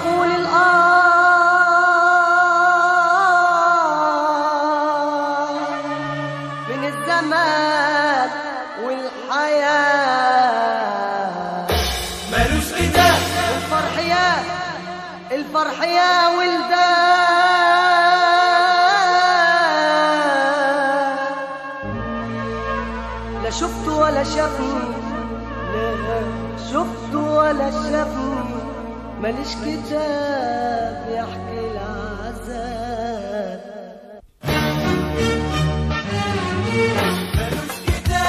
أقول الآه من الزمان والحياة ملوش ختام الفرح يا الفرح يا ولدان لا شفت ولا شافني لا شفت ولا شافني ماليش كتاب يحكي العذاب ملوش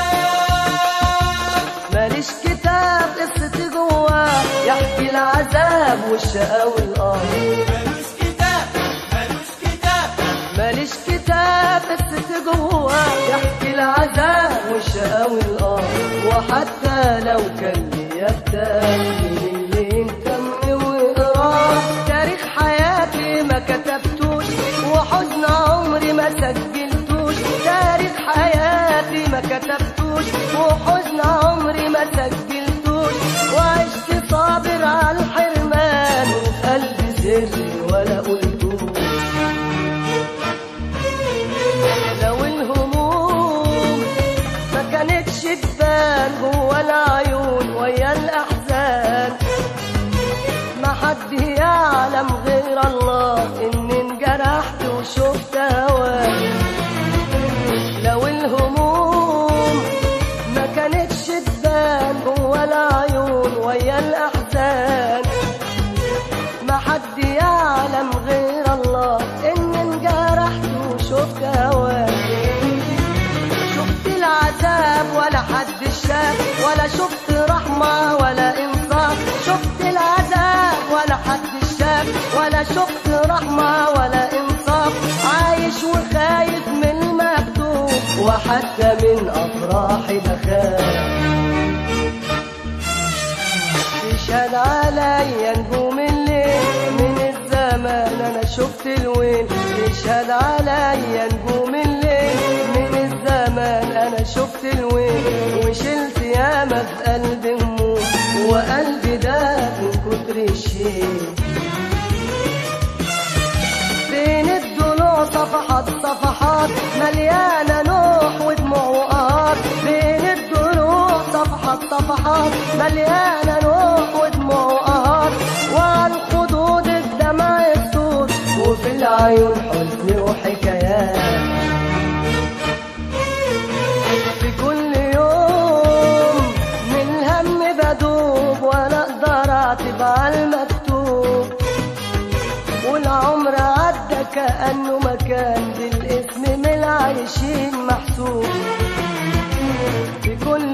ختام ماليش كتاب قصتي جواه يحكي العذاب والشقا والقهر ملوش كتاب ملوش كتاب ماليش كتاب قصتي جواه يحكي العذاب والشقا والقهر وحتى لو كان ليا كتاب من اللي نكمل وقراه تاريخ حياتي ما كتبتوش وحزن عمري ما سجلتوش تاريخ حياتي ما كتبتوش وحزن عمري ما سجلتوش وعشت صابر على الحرمان وقلبي سري ولا قلتوش لو الهموم ما كانتش تبان جوا العيون ويا الاحزان ما حد يعلم غير الله اني انجرحت وشفت هواك لو الهموم ما كانتش تبان جوا العيون ويا الاحزان ما حد يعلم غير الله اني انجرحت وشفت هواك شفت العذاب ولا حد شاف ولا شفت رحمة ولا إنصاف شفت العذاب ولا حد شاف ولا شفت رحمة ولا إنصاف عايش وخايف من المكتوب وحتى من أفراحي بخاف تشهد عليا نجوم الليل من الزمان انا شفت الويل تشهد عليا نجوم الليل من الزمان انا شفت الويل وشلت ياما في قلبي هموم وقلبي ده من كتر الشيل بين الضلوع صفحات صفحات مليانة نوح ودموع وقهار بين الضلوع صفحات صفحات مليانة نوح ودموع وقهار وعن خدود الدمع السود وفي العيون حزن وحكايات في كل يوم من الهم بدوب ولا اقدر اعتب على المكتوب والعمر عدى كأنه مكان بالاسم من العايشين محسوب في كل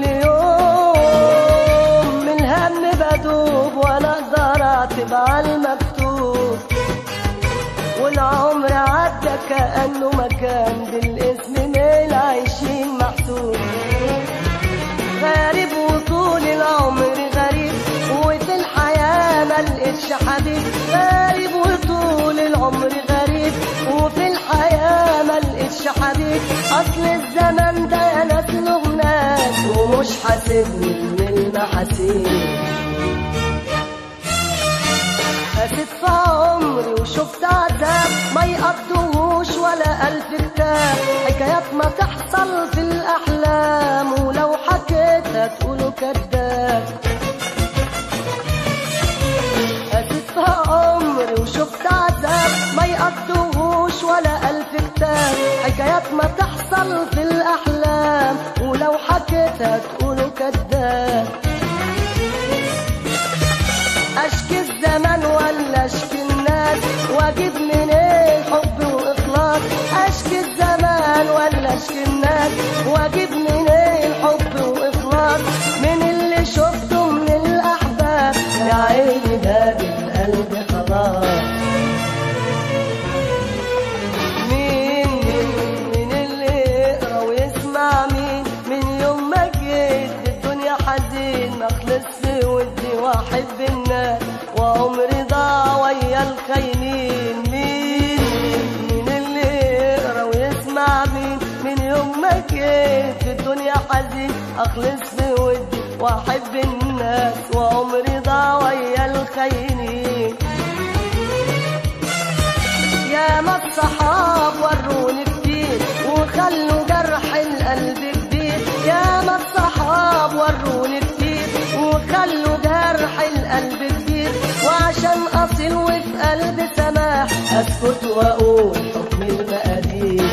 يوم من الهم بدوب ولا اقدر اعتب على المكتوب والعمر عدى كأنه مكان بالاسم من العايشين محسوب غريب وطول العمر غريب وفي الحياة ملقتش حبيب غريب وطول العمر غريب وفي الحياة ملقتش حبيب أصل الزمن ده يا ناس له ناس ومش حاسبني من المحاسيب قست في عمري وشفت عذاب ما يقضوهوش ولا ألف كتاب حكايات ما تحصل في الأحلام ولو حكيتها تقولوا كداب قست في عمري وشفت عذاب ما يقضوهوش ولا ألف كتاب حكايات ما تحصل في الأحلام ولو حكيتها تقولوا كداب اشكي الزمن ولا اشكي الناس واجيب منين حب واخلاص اشكي الزمان ولا اشكي الناس واجيب منين حب واخلاص من اللي شفته من الاحباب يا عيني باب القلب خلاص مين مين مين اللي يقرا ويسمع مين من يوم ما جيت الدنيا حزين ما خلصت ودي واحب الناس وعمري ضاع ويا الخاينين مين مين اللي يقرا ويسمع مين من يوم ما جيت في الدنيا حزين اخلص في ودي واحب الناس وعمري ضاع ويا الخاينين تفاصيل وفي قلبي سماح اسكت واقول حكم المقادير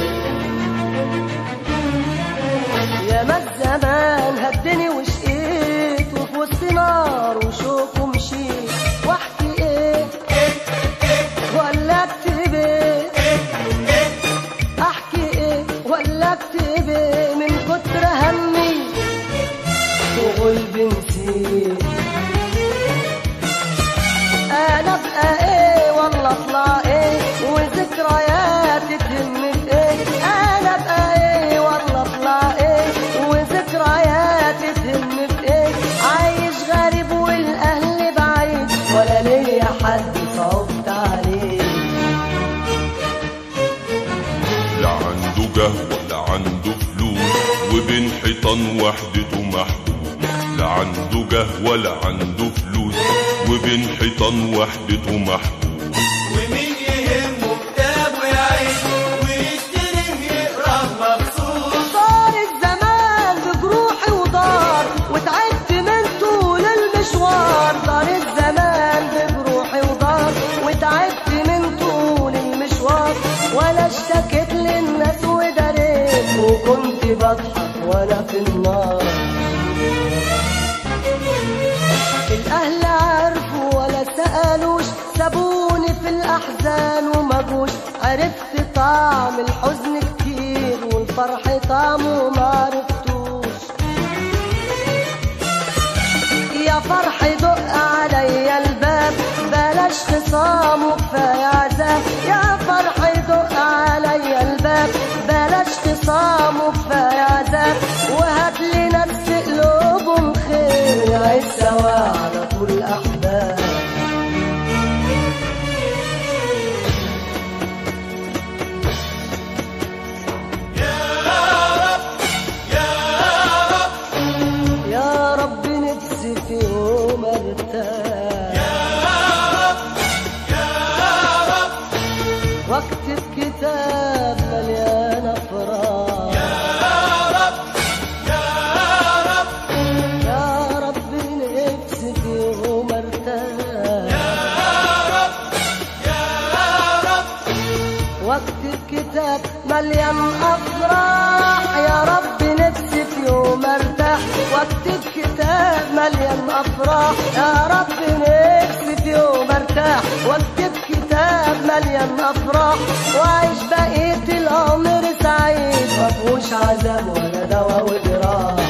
يا ما الزمان هدني وشقيت وفي وسط نار وشوك ومشيت واحكي ايه ولا اكتب ايه احكي ايه ولا اكتب ايه من كتر همي وقلبي نسيت انا ابقى ايه والله اطلع ايه وذكرياتي تهم في ايه انا ابقى ايه والله اطلع ايه وذكرياتي تهم في ايه عايش غريب والاهل بعيد ولا ليا حد صوت عليه لا عنده جه ولا عنده فلوس وبين حيطان وحدته محبوب لا عنده جه ولا عنده فلوس وبين حيطان وحدته محبوب ومين يهمه كتاب ويعيش ويشتريه يقراه مبسوط صار الزمان بجروحي ودار وتعبت من طول المشوار صار الزمان بجروحي ودار وتعبت من طول المشوار ولا اشتكيت للناس وداريت وكنت بضحك وانا في النار الاهل عرفوا ولا سالوش سابوني في الاحزان وما جوش عرفت طعم الحزن كتير والفرح طعمه ما عرفتوش يا فرح دق عليا الباب بلاش خصام وكفايه عذاب يا فرح دق عليا الباب بلاش خصام وكفايه عذاب وهات لي نفس قلوبهم خير يعيش سوا على طول احباب يا رب نفسي في يوم ارتاح واكتب كتاب مليان افراح يا رب نفسي في يوم ارتاح واكتب كتاب مليان افراح يا رب نفسي في يوم ارتاح واكتب كتاب مليان افراح يا رب نفسي في يوم ارتاح واكتب كتاب مليان افراح واعيش بقية العمر سعيد مفهوش عذاب ولا دوا وجراح